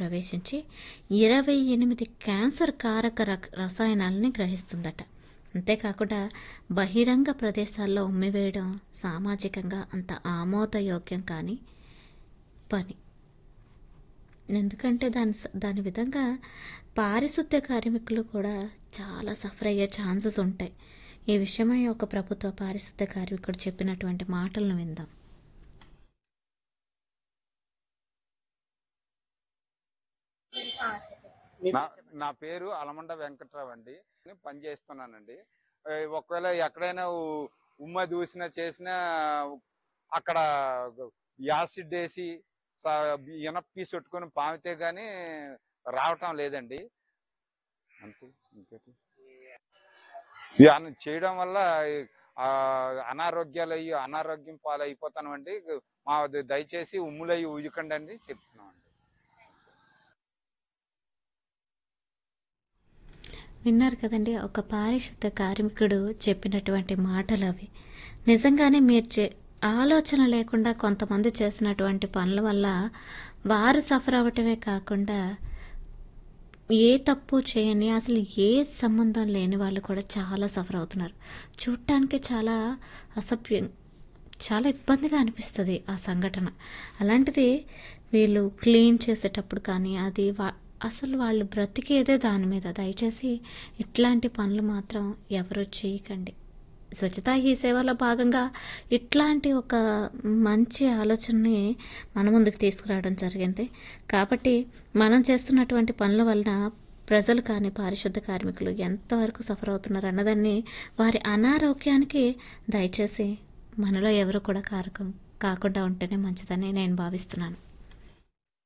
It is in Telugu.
ప్రవేశించి ఇరవై ఎనిమిది క్యాన్సర్ కారక రక్- రసాయనాలని గ్రహిస్తుందట అంతేకాకుండా బహిరంగ ప్రదేశాల్లో ఉమ్మివేయడం సామాజికంగా అంత ఆమోదయోగ్యం కాని పని ఎందుకంటే దాని స- దాని విధంగా పారిశుద్ధ్య కార్మికులు కూడా చాలా సఫర్ అయ్యే ఛాన్సెస్ ఉంటాయి ఈ విషయమై ఒక ప్రభుత్వ పారిశుద్ధ్య కార్మికుడు చెప్పినటువంటి మాటలను విందాం నా నా పేరు అలమండ వెంకట్రావు అండి నేను పని చేస్తున్నానండి ఏ, ఒకవేళ ఎక్కడైనా ఉ- ఉమ్మ దూసినా చేసినా అక్కడ యాసిడ్ వేసి ఇనప్పి చుట్టుకొని పామితే గాని రావటం లేదండి అంతే ఇంకేంటి ఇది అన- చేయడం వల్ల ఆ, అనారోగ్యాలు అయ్యి అనారోగ్యం పాలు అయిపోతామండి మా దయచేసి ఉమ్ములు అయ్యి ఉయ్యకండి అని చెప్తున్నాం అండి విన్నారు కదండి ఒక పారిశుద్ధ కార్మికుడు చెప్పినటువంటి మాటలు అవి నిజంగానే మీరు చే ఆలోచన లేకుండా కొంతమంది చేసినటువంటి పనుల వల్ల వారు సఫర్ అవ్వటమే కాకుండా ఏ తప్పు చేయని అసలు ఏ సంబంధం లేని వాళ్ళు కూడా చాలా సఫర్ అవుతున్నారు చూడటానికి చాలా అసభ్యం చాలా ఇబ్బందిగా అనిపిస్తుంది ఆ సంఘటన అలాంటిది వీళ్ళు క్లీన్ చేసేటప్పుడు కానీ అది వా- అసలు వాళ్ళు బ్రతికేదే దాని మీద దయచేసి ఇట్లాంటి పనులు మాత్రం ఎవరు చేయకండి స్వచ్ఛతా ఈ సేవలో భాగంగా ఇట్లాంటి ఒక మంచి ఆలోచనని మన ముందుకు తీసుకురావడం జరిగింది కాబట్టి మనం చేస్తున్నటువంటి పనుల వలన ప్రజలు కానీ పారిశుద్ధ కార్మికులు ఎంతవరకు సఫర్ అవుతున్నారు అన్నదాన్ని వారి అనారోగ్యానికి దయచేసి మనలో ఎవరు కూడా కారకం కాకుండా ఉంటేనే మంచిదని నేను భావిస్తున్నాను